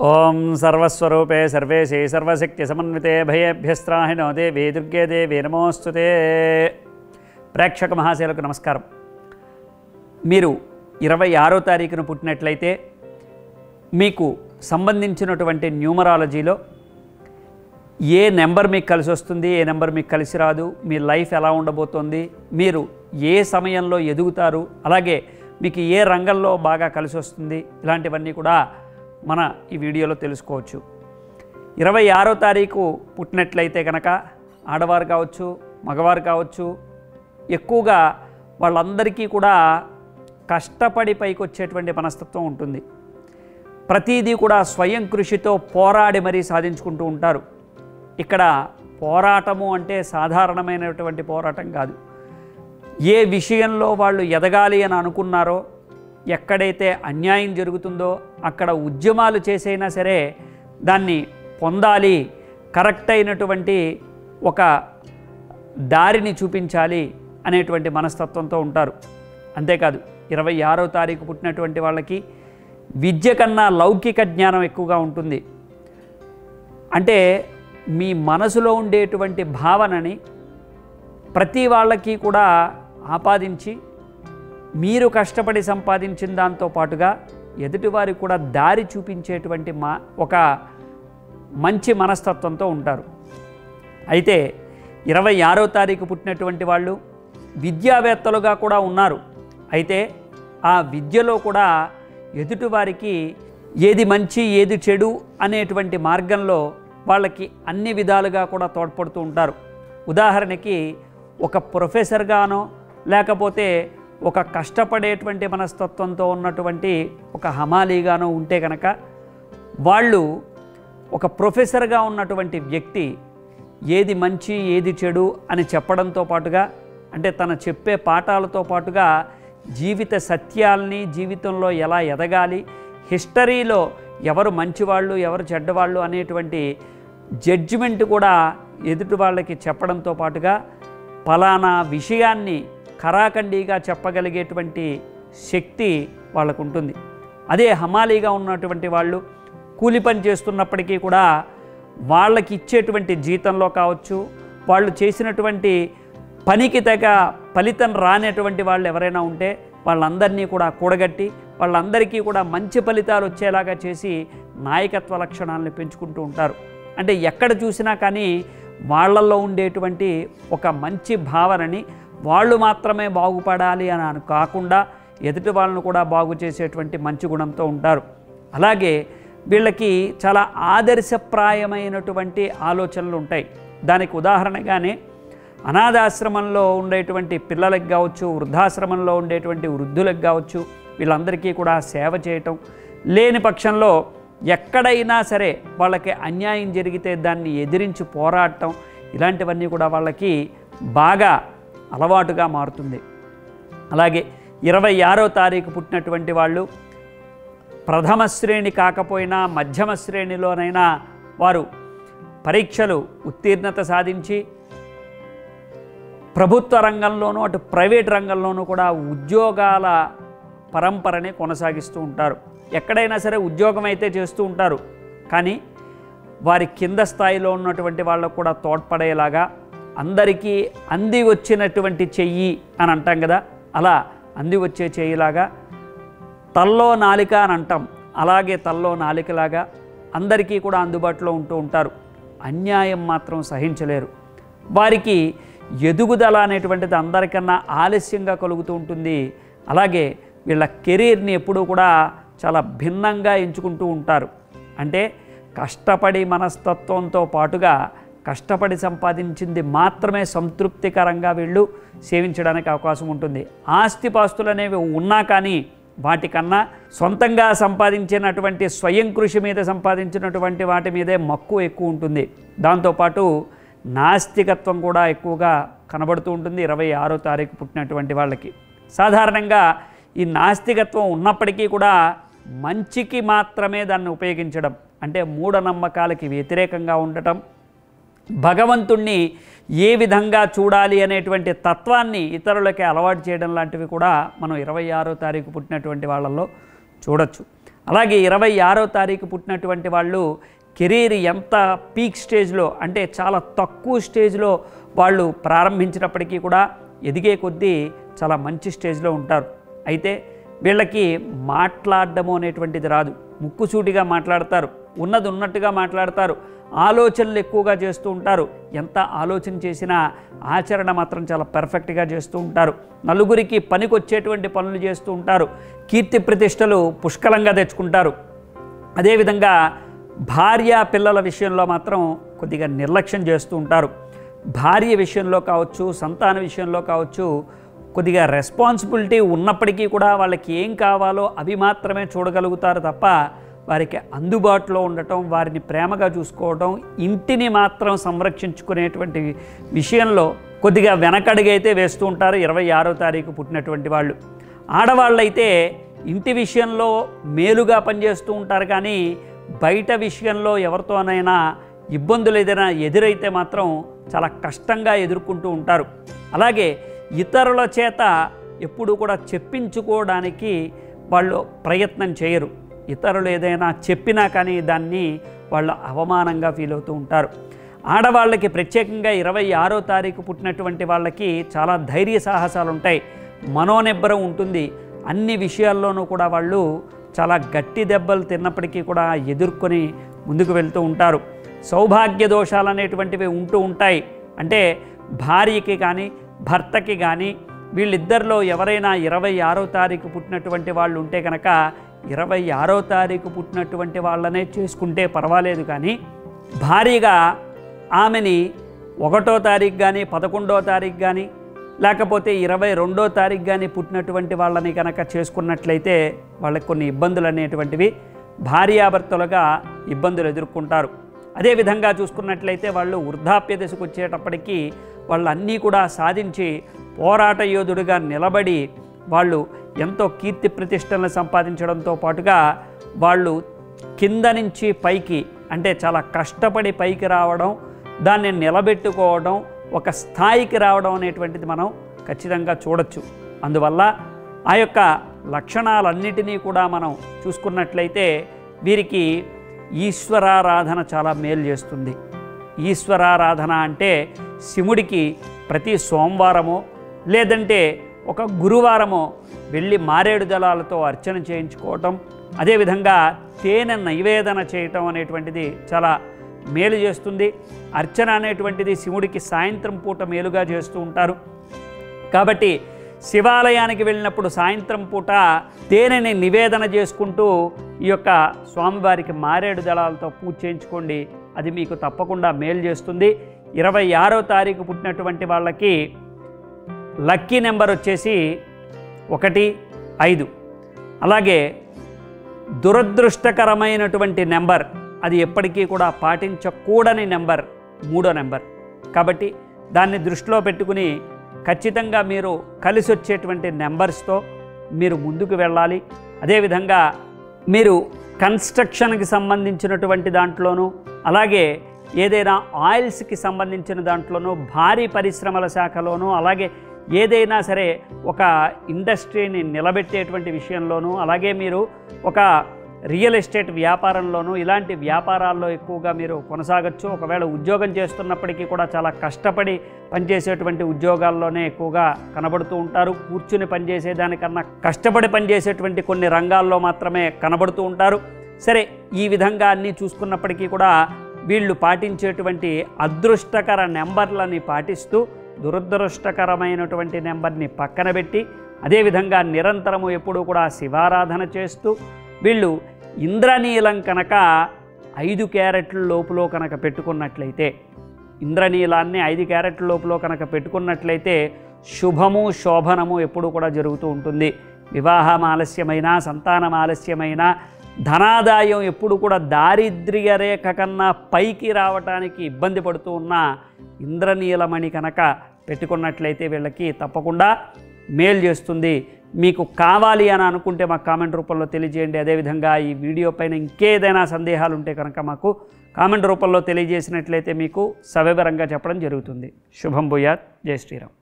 ఓం సర్వస్వరూపే సర్వేశే సర్వశక్తి సమన్వితే భయేభ్యస్త్రాహినో దేవి దుర్గే దేవి నమోస్తుతే ప్రేక్షక మహాశయులకు నమస్కారం మీరు ఇరవై ఆరో తారీఖున పుట్టినట్లయితే మీకు సంబంధించినటువంటి న్యూమరాలజీలో ఏ నెంబర్ మీకు కలిసి వస్తుంది ఏ నెంబర్ మీకు కలిసి రాదు మీ లైఫ్ ఎలా ఉండబోతోంది మీరు ఏ సమయంలో ఎదుగుతారు అలాగే మీకు ఏ రంగంలో బాగా కలిసి వస్తుంది ఇలాంటివన్నీ కూడా మన ఈ వీడియోలో తెలుసుకోవచ్చు ఇరవై ఆరో తారీఖు పుట్టినట్లయితే కనుక ఆడవారు కావచ్చు మగవారు కావచ్చు ఎక్కువగా వాళ్ళందరికీ కూడా కష్టపడి పైకి వచ్చేటువంటి మనస్తత్వం ఉంటుంది ప్రతిదీ కూడా స్వయం కృషితో పోరాడి మరీ సాధించుకుంటూ ఉంటారు ఇక్కడ పోరాటము అంటే సాధారణమైనటువంటి పోరాటం కాదు ఏ విషయంలో వాళ్ళు ఎదగాలి అని అనుకున్నారో ఎక్కడైతే అన్యాయం జరుగుతుందో అక్కడ ఉద్యమాలు చేసైనా సరే దాన్ని పొందాలి కరెక్ట్ అయినటువంటి ఒక దారిని చూపించాలి అనేటువంటి మనస్తత్వంతో ఉంటారు అంతేకాదు ఇరవై ఆరో తారీఖు పుట్టినటువంటి వాళ్ళకి విద్య కన్నా లౌకిక జ్ఞానం ఎక్కువగా ఉంటుంది అంటే మీ మనసులో ఉండేటువంటి భావనని ప్రతి వాళ్ళకి కూడా ఆపాదించి మీరు కష్టపడి సంపాదించిన దాంతో పాటుగా ఎదుటివారికి కూడా దారి చూపించేటువంటి మా ఒక మంచి మనస్తత్వంతో ఉంటారు అయితే ఇరవై ఆరో తారీఖు పుట్టినటువంటి వాళ్ళు విద్యావేత్తలుగా కూడా ఉన్నారు అయితే ఆ విద్యలో కూడా ఎదుటివారికి ఏది మంచి ఏది చెడు అనేటువంటి మార్గంలో వాళ్ళకి అన్ని విధాలుగా కూడా తోడ్పడుతూ ఉంటారు ఉదాహరణకి ఒక ప్రొఫెసర్గానో లేకపోతే ఒక కష్టపడేటువంటి మనస్తత్వంతో ఉన్నటువంటి ఒక హమాలీగానో ఉంటే కనుక వాళ్ళు ఒక ప్రొఫెసర్గా ఉన్నటువంటి వ్యక్తి ఏది మంచి ఏది చెడు అని చెప్పడంతో పాటుగా అంటే తన చెప్పే పాఠాలతో పాటుగా జీవిత సత్యాల్ని జీవితంలో ఎలా ఎదగాలి హిస్టరీలో ఎవరు మంచివాళ్ళు ఎవరు చెడ్డవాళ్ళు అనేటువంటి జడ్జిమెంట్ కూడా ఎదుటి వాళ్ళకి చెప్పడంతో పాటుగా ఫలానా విషయాన్ని ఖరాఖండిగా చెప్పగలిగేటువంటి శక్తి వాళ్ళకు ఉంటుంది అదే హమాలీగా ఉన్నటువంటి వాళ్ళు కూలి పని చేస్తున్నప్పటికీ కూడా వాళ్ళకి ఇచ్చేటువంటి జీతంలో కావచ్చు వాళ్ళు చేసినటువంటి పనికి తగ్గ ఫలితం రానటువంటి వాళ్ళు ఎవరైనా ఉంటే వాళ్ళందరినీ కూడా కూడగట్టి వాళ్ళందరికీ కూడా మంచి ఫలితాలు వచ్చేలాగా చేసి నాయకత్వ లక్షణాలను పెంచుకుంటూ ఉంటారు అంటే ఎక్కడ చూసినా కానీ వాళ్ళల్లో ఉండేటువంటి ఒక మంచి భావనని వాళ్ళు మాత్రమే బాగుపడాలి అని అను కాకుండా ఎదుటి వాళ్ళను కూడా బాగు చేసేటువంటి మంచి గుణంతో ఉంటారు అలాగే వీళ్ళకి చాలా ఆదర్శప్రాయమైనటువంటి ఆలోచనలు ఉంటాయి దానికి ఉదాహరణగానే అనాథాశ్రమంలో ఉండేటువంటి పిల్లలకు కావచ్చు వృద్ధాశ్రమంలో ఉండేటువంటి వృద్ధులకు కావచ్చు వీళ్ళందరికీ కూడా సేవ చేయటం లేని పక్షంలో ఎక్కడైనా సరే వాళ్ళకి అన్యాయం జరిగితే దాన్ని ఎదిరించి పోరాడటం ఇలాంటివన్నీ కూడా వాళ్ళకి బాగా అలవాటుగా మారుతుంది అలాగే ఇరవై ఆరో తారీఖు పుట్టినటువంటి వాళ్ళు ప్రథమ శ్రేణి కాకపోయినా మధ్యమ శ్రేణిలోనైనా వారు పరీక్షలు ఉత్తీర్ణత సాధించి ప్రభుత్వ రంగంలోనూ అటు ప్రైవేట్ రంగంలోనూ కూడా ఉద్యోగాల పరంపరని కొనసాగిస్తూ ఉంటారు ఎక్కడైనా సరే ఉద్యోగం అయితే చేస్తూ ఉంటారు కానీ వారి కింద స్థాయిలో ఉన్నటువంటి వాళ్ళకు కూడా తోడ్పడేలాగా అందరికీ అంది వచ్చినటువంటి చెయ్యి అని అంటాం కదా అలా అంది వచ్చే చెయ్యిలాగా తల్లో నాలిక అని అంటాం అలాగే తల్లో నాలికలాగా అందరికీ కూడా అందుబాటులో ఉంటూ ఉంటారు అన్యాయం మాత్రం సహించలేరు వారికి ఎదుగుదల అనేటువంటిది అందరికన్నా ఆలస్యంగా కలుగుతూ ఉంటుంది అలాగే వీళ్ళ కెరీర్ని ఎప్పుడూ కూడా చాలా భిన్నంగా ఎంచుకుంటూ ఉంటారు అంటే కష్టపడి మనస్తత్వంతో పాటుగా కష్టపడి సంపాదించింది మాత్రమే సంతృప్తికరంగా వీళ్ళు సేవించడానికి అవకాశం ఉంటుంది ఆస్తిపాస్తులు అనేవి ఉన్నా కానీ వాటికన్నా సొంతంగా సంపాదించినటువంటి స్వయం కృషి మీద సంపాదించినటువంటి వాటి మీదే మక్కువ ఎక్కువ ఉంటుంది దాంతోపాటు నాస్తికత్వం కూడా ఎక్కువగా కనబడుతూ ఉంటుంది ఇరవై ఆరో తారీఖు పుట్టినటువంటి వాళ్ళకి సాధారణంగా ఈ నాస్తికత్వం ఉన్నప్పటికీ కూడా మంచికి మాత్రమే దాన్ని ఉపయోగించడం అంటే మూఢనమ్మకాలకి వ్యతిరేకంగా ఉండటం భగవంతుణ్ణి ఏ విధంగా చూడాలి అనేటువంటి తత్వాన్ని ఇతరులకి అలవాటు చేయడం లాంటివి కూడా మనం ఇరవై ఆరో తారీఖు పుట్టినటువంటి వాళ్ళల్లో చూడొచ్చు అలాగే ఇరవై ఆరో తారీఖు పుట్టినటువంటి వాళ్ళు కెరీర్ ఎంత పీక్ స్టేజ్లో అంటే చాలా తక్కువ స్టేజ్లో వాళ్ళు ప్రారంభించినప్పటికీ కూడా ఎదిగే కొద్దీ చాలా మంచి స్టేజ్లో ఉంటారు అయితే వీళ్ళకి మాట్లాడడము అనేటువంటిది రాదు ముక్కుసూటిగా మాట్లాడతారు ఉన్నది ఉన్నట్టుగా మాట్లాడతారు ఆలోచనలు ఎక్కువగా చేస్తూ ఉంటారు ఎంత ఆలోచన చేసినా ఆచరణ మాత్రం చాలా పర్ఫెక్ట్గా చేస్తూ ఉంటారు నలుగురికి పనికొచ్చేటువంటి పనులు చేస్తూ ఉంటారు కీర్తి ప్రతిష్టలు పుష్కలంగా తెచ్చుకుంటారు అదేవిధంగా భార్య పిల్లల విషయంలో మాత్రం కొద్దిగా నిర్లక్ష్యం చేస్తూ ఉంటారు భార్య విషయంలో కావచ్చు సంతాన విషయంలో కావచ్చు కొద్దిగా రెస్పాన్సిబిలిటీ ఉన్నప్పటికీ కూడా వాళ్ళకి ఏం కావాలో అవి మాత్రమే చూడగలుగుతారు తప్ప వారికి అందుబాటులో ఉండటం వారిని ప్రేమగా చూసుకోవడం ఇంటిని మాత్రం సంరక్షించుకునేటువంటి విషయంలో కొద్దిగా వెనకడుగైతే వేస్తూ ఉంటారు ఇరవై ఆరో తారీఖు పుట్టినటువంటి వాళ్ళు ఆడవాళ్ళైతే ఇంటి విషయంలో మేలుగా పనిచేస్తూ ఉంటారు కానీ బయట విషయంలో ఎవరితోనైనా ఇబ్బందులు ఏదైనా ఎదురైతే మాత్రం చాలా కష్టంగా ఎదుర్కొంటూ ఉంటారు అలాగే ఇతరుల చేత ఎప్పుడు కూడా చెప్పించుకోవడానికి వాళ్ళు ప్రయత్నం చేయరు ఇతరులు ఏదైనా చెప్పినా కానీ దాన్ని వాళ్ళు అవమానంగా ఫీల్ అవుతూ ఉంటారు ఆడవాళ్ళకి ప్రత్యేకంగా ఇరవై ఆరో తారీఖు పుట్టినటువంటి వాళ్ళకి చాలా ధైర్య సాహసాలు ఉంటాయి మనోనిబ్బరం ఉంటుంది అన్ని విషయాల్లోనూ కూడా వాళ్ళు చాలా గట్టి దెబ్బలు తిన్నప్పటికీ కూడా ఎదుర్కొని ముందుకు వెళ్తూ ఉంటారు సౌభాగ్య దోషాలు అనేటువంటివి ఉంటూ ఉంటాయి అంటే భార్యకి కానీ భర్తకి కానీ వీళ్ళిద్దరిలో ఎవరైనా ఇరవై ఆరో తారీఖు పుట్టినటువంటి వాళ్ళు ఉంటే కనుక ఇరవై ఆరో తారీఖు పుట్టినటువంటి వాళ్ళనే చేసుకుంటే పర్వాలేదు కానీ భారీగా ఆమెని ఒకటో తారీఖు కానీ పదకొండో తారీఖు కానీ లేకపోతే ఇరవై రెండో తారీఖు కానీ పుట్టినటువంటి వాళ్ళని కనుక చేసుకున్నట్లయితే వాళ్ళకి కొన్ని ఇబ్బందులు అనేటువంటివి భార్యాభర్తలుగా ఇబ్బందులు ఎదుర్కొంటారు అదేవిధంగా చూసుకున్నట్లయితే వాళ్ళు వృద్ధాప్య దశకు వచ్చేటప్పటికీ వాళ్ళు అన్నీ కూడా సాధించి పోరాట యోధుడిగా నిలబడి వాళ్ళు ఎంతో కీర్తి ప్రతిష్టలను సంపాదించడంతో పాటుగా వాళ్ళు కింద నుంచి పైకి అంటే చాలా కష్టపడి పైకి రావడం దాన్ని నిలబెట్టుకోవడం ఒక స్థాయికి రావడం అనేటువంటిది మనం ఖచ్చితంగా చూడొచ్చు అందువల్ల ఆ యొక్క లక్షణాలన్నిటినీ కూడా మనం చూసుకున్నట్లయితే వీరికి ఈశ్వరారాధన చాలా మేలు చేస్తుంది ఈశ్వరారాధన అంటే శివుడికి ప్రతి సోమవారమో లేదంటే ఒక గురువారమో వెళ్ళి మారేడు దళాలతో అర్చన చేయించుకోవటం అదేవిధంగా తేనె నైవేదన చేయటం అనేటువంటిది చాలా మేలు చేస్తుంది అర్చన అనేటువంటిది శివుడికి సాయంత్రం పూట మేలుగా చేస్తూ ఉంటారు కాబట్టి శివాలయానికి వెళ్ళినప్పుడు సాయంత్రం పూట తేనెని నివేదన చేసుకుంటూ ఈ యొక్క స్వామివారికి మారేడు దళాలతో పూజ చేయించుకోండి అది మీకు తప్పకుండా మేలు చేస్తుంది ఇరవై ఆరో తారీఖు పుట్టినటువంటి వాళ్ళకి లక్కీ నెంబర్ వచ్చేసి ఒకటి ఐదు అలాగే దురదృష్టకరమైనటువంటి నెంబర్ అది ఎప్పటికీ కూడా పాటించకూడని నెంబర్ మూడో నెంబర్ కాబట్టి దాన్ని దృష్టిలో పెట్టుకుని ఖచ్చితంగా మీరు కలిసి వచ్చేటువంటి నెంబర్స్తో మీరు ముందుకు వెళ్ళాలి అదేవిధంగా మీరు కన్స్ట్రక్షన్కి సంబంధించినటువంటి దాంట్లోనూ అలాగే ఏదైనా ఆయిల్స్కి సంబంధించిన దాంట్లోనూ భారీ పరిశ్రమల శాఖలోనూ అలాగే ఏదైనా సరే ఒక ఇండస్ట్రీని నిలబెట్టేటువంటి విషయంలోనూ అలాగే మీరు ఒక రియల్ ఎస్టేట్ వ్యాపారంలోనూ ఇలాంటి వ్యాపారాల్లో ఎక్కువగా మీరు కొనసాగచ్చు ఒకవేళ ఉద్యోగం చేస్తున్నప్పటికీ కూడా చాలా కష్టపడి పనిచేసేటువంటి ఉద్యోగాల్లోనే ఎక్కువగా కనబడుతూ ఉంటారు కూర్చుని పనిచేసేదానికన్నా కష్టపడి పనిచేసేటువంటి కొన్ని రంగాల్లో మాత్రమే కనబడుతూ ఉంటారు సరే ఈ విధంగా అన్నీ చూసుకున్నప్పటికీ కూడా వీళ్ళు పాటించేటువంటి అదృష్టకర నెంబర్లని పాటిస్తూ దురదృష్టకరమైనటువంటి నెంబర్ని పక్కన పెట్టి అదేవిధంగా నిరంతరము ఎప్పుడూ కూడా శివారాధన చేస్తూ వీళ్ళు ఇంద్రనీలం కనుక ఐదు క్యారెట్ల లోపులో కనుక పెట్టుకున్నట్లయితే ఇంద్రనీలాన్ని ఐదు క్యారెట్ల లోపులో కనుక పెట్టుకున్నట్లయితే శుభము శోభనము ఎప్పుడు కూడా జరుగుతూ ఉంటుంది వివాహం ఆలస్యమైన సంతానం ఆలస్యమైన ధనాదాయం ఎప్పుడు కూడా దారిద్ర్య రేఖ కన్నా పైకి రావటానికి ఇబ్బంది పడుతూ ఉన్న ఇంద్రనీలమణి కనుక పెట్టుకున్నట్లయితే వీళ్ళకి తప్పకుండా మేలు చేస్తుంది మీకు కావాలి అని అనుకుంటే మాకు కామెంట్ రూపంలో తెలియజేయండి అదేవిధంగా ఈ వీడియో పైన ఇంకేదైనా సందేహాలు ఉంటే కనుక మాకు కామెంట్ రూపంలో తెలియజేసినట్లయితే మీకు సవివరంగా చెప్పడం జరుగుతుంది శుభం భూయాత్ జై శ్రీరామ్